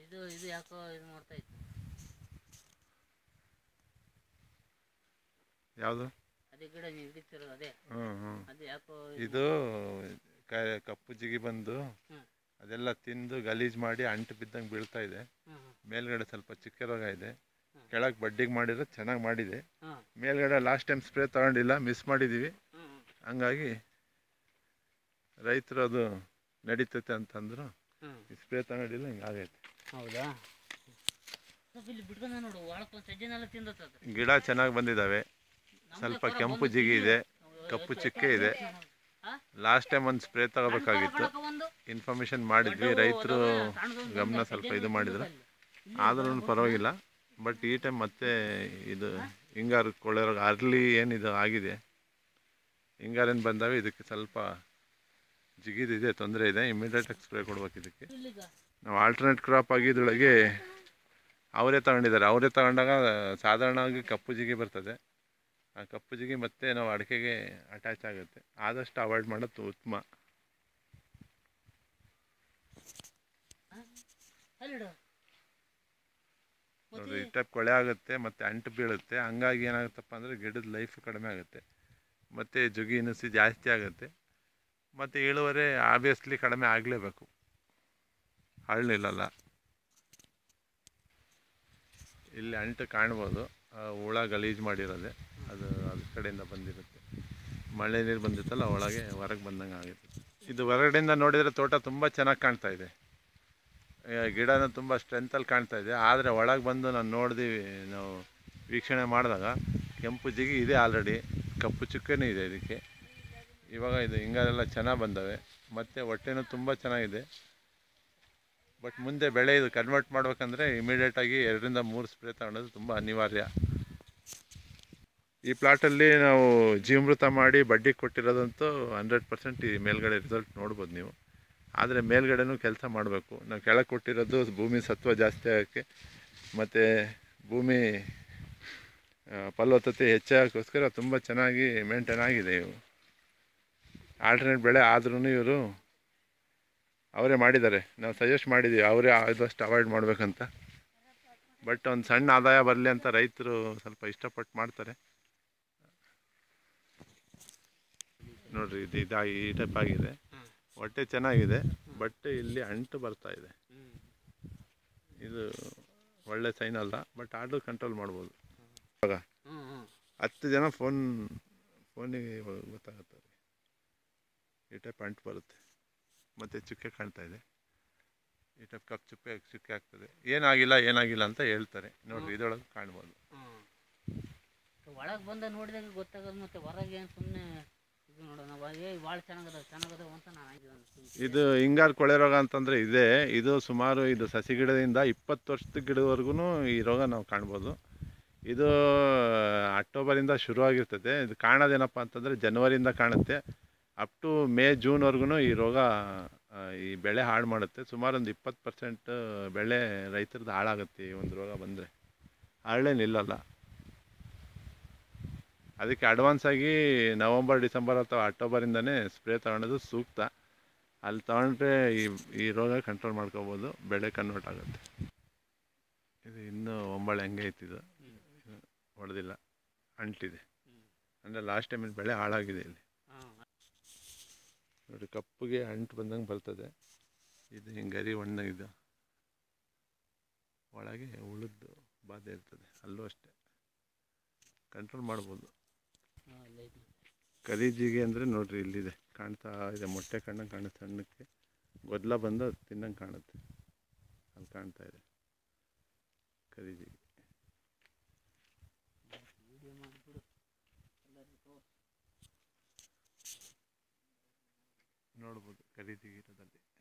ಇದು ಇದು ಯಾಕೋ ಇದು ಮಾಡ್ತಾ ಇತ್ತು ಯಾವುದು ಅದೇ ಗಿಡ ನೀವು ಹಿಡಿತಿರೋದು ಅದೇ ಹ್ಞೂ ಹ್ಞೂ ಅದು ಯಾಕೋ ಇದು ಕ- ಕಪ್ಪು ಜಿಗಿ ಬಂದು ಹ್ಮ್. ಅದೆಲ್ಲ ತಿಂದು ಗಲೀಜು ಮಾಡಿ ಅಂಟು ಬಿದ್ದಂಗೆ ಬೀಳ್ತಾ ಇದೆ ಹ್ಮ್ ಹ್ಮ್ ಮೇಲ್ಗಡೆ ಸ್ವಲ್ಪ ಚಿಕ್ಕ ರೋಗ ಇದೆ ಹ್ಮ್. ಕೆಳಗೆ ಬಡ್ಡಿಗೆ ಮಾಡಿದ್ರೆ ಚೆನ್ನಾಗಿ ಮಾಡಿದೆ ಹ್ಮ್ ಮೇಲ್ಗಡೆ ಲಾಸ್ಟ್ ಟೈಮ್ ಸ್ಪ್ರೇ ತಗೊಂಡಿಲ್ಲ ಮಿಸ್ ಮಾಡಿದ್ದೀವಿ ಹ್ಮ್ ಹ್ಮ್ ಹಂಗಾಗಿ ರೈತರು ಅದು ನಡೀತೈತೆ ಅಂತಂದ್ರು ಹ್ಮ್ ಈ ಸ್ಪ್ರೇ ತಗೊಂಡಿಲ್ಲ ಹಿಂಗೆ ಆಗೈತೆ ಹೌದಾ ಸ್ವಲ್ಪ ಇಲ್ಲಿ ಬಿಟ್ಕೊಂಡ ನೋಡು ಒಳಕ್ಕೆ ಸಜ್ಜನೆಲ್ಲ ತಿಂದತ್ತದ ಗಿಡ ಚೆನ್ನಾಗಿ ಬಂದಿದ್ದಾವೆ ಸ್ವಲ್ಪ ಕೆಂಪು ಜಿಗಿ ಇದೆ ಕಪ್ಪು ಚಿಕ್ಕೆ ಇದೆ ಲಾಸ್ಟ್ ಟೈಮ್ ಒಂದು ಸ್ಪ್ರೇ ತಗೋಬೇಕಾಗಿತ್ತು ಒಂದು ಇನ್ಫಾರ್ಮೇಶನ್ ಮಾಡಿದ್ವಿ ರೈತರು ಗಮನ ಸ್ವಲ್ಪ ಇದು ಮಾಡಿದ್ರು ಆದ್ರೂ ಪರವಾಗಿಲ್ಲ ಬಟ್ ಈ ಟೈಮ್ ಮತ್ತೆ ಇದು ಹಿಂಗಾರು ಕೊಳ್ಳೋ ಅರ್ಲಿ ಏನಿದು ಆಗಿದೆ ಹಿಂಗಾರೇನು ಬಂದಾವೆ ಇದಕ್ಕೆ ಸ್ವಲ್ಪ ಜಿಗಿದಿದೆ ತೊಂದರೆ ಇದೆ ಇಮಿಡಿಯೇಟಾಗಿ ಸ್ಪ್ರೇ ಕೊಡ್ಬೇಕು ಇದಕ್ಕೆ ಇಲ್ಲಿಗ ನಾವು ಆಲ್ಟರ್ನೇಟ್ ಕ್ರಾಪ್ ಆಗಿದ್ದೊಳಗೆ ಅವರೇ ತಗೊಂಡಿದ್ದಾರೆ ಅವರೇ ತಗೊಂಡಾಗ ಸಾಧಾರಣವಾಗಿ ಕಪ್ಪು ಜಿಗಿ ಬರ್ತದೆ ಆ ಕಪ್ಪು ಜಿಗಿ ಮತ್ತೆ ನಾವು ಅಡಿಕೆಗೆ ಅಟ್ಯಾಚ್ ಆಗುತ್ತೆ ಆದಷ್ಟು ಅವಾಯ್ಡ್ ಮಾಡೋದು ಉತ್ತಮ ಅಲ್ಲಿಡು ನೋಡ್ರಿ ಈ ಟೈಪ್ ಕೊಳೆ ಆಗುತ್ತೆ ಮತ್ತು ಅಂಟು ಬೀಳುತ್ತೆ ಹಂಗಾಗಿ ಏನಾಗುತ್ತಪ್ಪ ಅಂದರೆ ಗಿಡದ ಲೈಫ್ ಕಡಿಮೆ ಆಗುತ್ತೆ ಮತ್ತು ಜುಗಿ ನುಸಿ ಜಾಸ್ತಿ ಆಗುತ್ತೆ ಮತ್ತು ಇಳುವರಿ ಆಬ್ವಿಯಸ್ಲಿ ಕಡಿಮೆ ಆಗಲೇಬೇಕು ಹಳ್ಳು ನಿಲ್ಲಲ್ಲ ಇಲ್ಲಿ ಅಂಟು ಕಾಣ್ಬೋದು ಆ ಹುಳ ಗಲೀಜು ಮಾಡಿರೋದೆ ಅದು ಅದ್ರ ಕಡೆಯಿಂದ ಬಂದಿರುತ್ತೆ ಮಳೆ ನೀರು ಬಂದಿತ್ತಲ್ಲ ಒಳಗೆ ಹೊರಗೆ ಬಂದಂಗೆ ಆಗುತ್ತೆ ಇದು ಹೊರಗಡೆಯಿಂದ ನೋಡಿದರೆ ತೋಟ ತುಂಬ ಚೆನ್ನಾಗಿ ಕಾಣ್ತಾ ಇದೆ ಆ, ಗಿಡನ ತುಂಬ ಸ್ಟ್ರೆಂತಲ್ಲಿ ಕಾಣ್ತಾ ಇದೆ ಆದರೆ ಒಳಗೆ ಬಂದು ನಾನು ನೋಡಿದ್ವಿ ನಾವು ವೀಕ್ಷಣೆ ಮಾಡಿದಾಗ ಕೆಂಪು ಜಿಗಿ ಇದೆ ಆಲ್ರೆಡಿ ಕಪ್ಪು ಚುಕ್ಕೆನೂ ಇದೆ ಇದಕ್ಕೆ ಇವಾಗ ಇದು ಹಿಂಗಾರೆಲ್ಲ ಚೆನ್ನಾಗಿ ಬಂದವೆ ಮತ್ತು ಹೊಟ್ಟೆನೂ ತುಂಬ ಚೆನ್ನಾಗಿದೆ ಬಟ್ ಮುಂದೆ ಬೆಳೆ ಇದು ಕನ್ವರ್ಟ್ ಮಾಡ್ಬೇಕಂದ್ರೆ ಇಮಿಡಿಯೇಟಾಗಿ ಎರಡರಿಂದ ಮೂರು ಸ್ಪ್ರೇ ತಗೊಳ್ಳೋದು ತುಂಬ ಅನಿವಾರ್ಯ ಈ ಪ್ಲಾಟಲ್ಲಿ ನಾವು ಜೀವಮೃತ ಮಾಡಿ ಬಡ್ಡಿ ಕೊಟ್ಟಿರೋದಂತೂ ಹಂಡ್ರೆಡ್ ಪರ್ಸೆಂಟ್ ಈ ಮೇಲ್ಗಡೆ ರಿಸಲ್ಟ್ ನೋಡ್ಬೋದು ನೀವು ಆದರೆ ಮೇಲ್ಗಡೆನೂ ಕೆಲಸ ಮಾಡಬೇಕು ನಾವು ಕೆಳಗೆ ಕೊಟ್ಟಿರೋದು ಭೂಮಿ ಸತ್ವ ಜಾಸ್ತಿ ಆಗೋಕ್ಕೆ ಮತ್ತು ಭೂಮಿ ಆ, ಫಲವತ್ತತೆ ಹೆಚ್ಚಾಗೋಕ್ಕೋಸ್ಕರ ತುಂಬ ಚೆನ್ನಾಗಿ ಮೇಂಟೈನ್ ಆಗಿದೆ ಇವು ಆಲ್ಟರ್ನೇಟ್ ಬೆಳೆ ಆದ್ರೂ ಇವರು ಅವರೇ ಮಾಡಿದ್ದಾರೆ ನಾವು ಸಜೆಸ್ಟ್ ಮಾಡಿದ್ದೀವಿ ಅವರೇ ಆದಷ್ಟು ಅವಾಯ್ಡ್ ಮಾಡಬೇಕಂತ ಬಟ್ ಒಂದು ಸಣ್ಣ ಆದಾಯ ಬರಲಿ ಅಂತ ರೈತರು ಸ್ವಲ್ಪ ಇಷ್ಟಪಟ್ಟು ಮಾಡ್ತಾರೆ ನೋಡ್ರಿ ಇದು ಇದಾಗಿ ಈ ಟೈಪ್ ಆಗಿದೆ ಹೊಟ್ಟೆ ಚೆನ್ನಾಗಿದೆ ಬಟ್ ಇಲ್ಲಿ ಅಂಟು ಬರ್ತಾ ಇದೆ ಹ್ಮ್ ಇದು ಒಳ್ಳೆ ಸೈನ್ ಅಲ್ಲ ಬಟ್ ಆರ್ಡರ್ ಕಂಟ್ರೋಲ್ ಮಾಡ್ಬೋದು ಹ್ಮ್ ಹ್ಮ್ ಹತ್ತು ಜನ ಫೋನ್ ಫೋನಿಗೆ ಗೊತ್ತಾಗುತ್ತೆ ಅವ್ರಿಗೆ ಈ ಟೈಪ್ ಅಂಟು ಬರುತ್ತೆ ಮತ್ತು ಚುಕ್ಕೆ ಕಾಣ್ತಾ ಇದೆ ಈ ಟೈಪ್ ಕಪ್ ಚುಕ್ಕೆ ಚುಕ್ಕೆ ಆಗ್ತದೆ ಏನಾಗಿಲ್ಲ ಏನಾಗಿಲ್ಲ ಅಂತ ಹೇಳ್ತಾರೆ ನೋಡ್ರಿ ಇದರೊಳಗೆ ಕಾಣ್ಬೋದು ಒಳಗೆ ಬಂದ ನೋಡಿದಾಗ ಗೊತ್ತಾಗೋದು ಮತ್ತೆ ಹೊರಗೆ ಏನು ಸುಮ್ಮನೆ ಇದು ನೋಡೋಣ ಏ ಭಾಳ ಚೆನ್ನಾಗದ ಚೆನ್ನಾಗದ ಅಂತ ನಾನು ಆಗಿದೆ ಒಂದು ಇದು ಹಿಂಗಾರು ಕೊಳೆ ರೋಗ ಅಂತಂದರೆ ಇದೆ ಇದು ಸುಮಾರು ಇದು ಸಸಿ ಗಿಡದಿಂದ ಇಪ್ಪತ್ತು ವರ್ಷದ ಗಿಡದವರೆಗೂ ಈ ರೋಗ ನಾವು ಕಾಣ್ಬೋದು ಇದು ಅಕ್ಟೋಬರಿಂದ ಶುರುವಾಗಿರ್ತದೆ ಇದು ಕಾಣೋದೇನಪ್ಪ ಅಂತಂದರೆ ಜನವರಿಯಿಂದ ಕಾಣುತ್ತೆ ಅಪ್ ಟು ಮೇ ಜೂನ್ವರೆಗೂ ಈ ರೋಗ ಆ, ಈ ಬೆಳೆ ಹಾಳು ಮಾಡುತ್ತೆ ಸುಮಾರು ಒಂದು ಇಪ್ಪತ್ತು ಪರ್ಸೆಂಟ್ ಬೆಳೆ ರೈತರದ್ದು ಹಾಳಾಗುತ್ತೆ ಈ ಒಂದು ರೋಗ ಬಂದರೆ ಹರಳೆ ನಿಲ್ಲಲ್ಲ ಅದಕ್ಕೆ ಅಡ್ವಾನ್ಸ್ ಆಗಿ ನವಂಬರ್ ಡಿಸೆಂಬರ್ ಅಥವಾ ಅಕ್ಟೋಬರಿಂದನೇ ಸ್ಪ್ರೇ ತಗೊಳೋದು ಸೂಕ್ತ ಅಲ್ಲಿ ತಗೊಂಡ್ರೆ ಈ ಈ ರೋಗ ಕಂಟ್ರೋಲ್ ಮಾಡ್ಕೋಬೋದು ಬೆಳೆ ಕನ್ವರ್ಟ್ ಆಗುತ್ತೆ ಇದು ಇನ್ನೂ ಒಂಬಳೆ ಹಂಗೆ ಐತಿದು ಹೊಡೆದಿಲ್ಲ ಅಂಟಿದೆ ಅಂದರೆ ಲಾಸ್ಟ್ ಟೈಮಿನ ಬೆಳೆ ಹಾಳಾಗಿದೆ ಇಲ್ಲಿ ಹಾಂ ನೋಡಿ ಕಪ್ಪುಗೆ ಅಂಟು ಬಂದಂಗೆ ಬರ್ತದೆ ಇದು ಹಿಂಗೆ ಗರಿ ಒಣ್ಣಗಿದ್ದು ಒಳಗೆ ಉಳಿದು ಬಾಧೆ ಇರ್ತದೆ ಅಲ್ಲೂ ಅಷ್ಟೇ ಕಂಟ್ರೋಲ್ ಮಾಡ್ಬೋದು ಹಾಂ ಅಲ್ಲೈತಿ ಕರಿಜಿಗೆ ಅಂದರೆ ನೋಡ್ರಿ ಇಲ್ಲಿದೆ ಕಾಣ್ತಾ ಇದೆ ಮೊಟ್ಟೆ ಕಣ್ಣಂಗೆ ಕಾಣುತ್ತೆ ಸಣ್ಣಕ್ಕೆ ಗೊದ್ಲ ಬಂದು ಅದು ತಿನ್ನಂಗೆ ಕಾಣುತ್ತೆ ಅಲ್ಲಿ ಕಾಣ್ತಾ ಇದೆ ಕರಿಜಿಗೆ ವಿಡಿಯೋ ಮಾಡಿಬಿಡು ಎಲ್ಲರಿಗೂ ತೋರ್ಸು ನೋಡ್ಬೋದು ಕರಿಜಿಗೆ ಇರೋದಲ್ಲಿ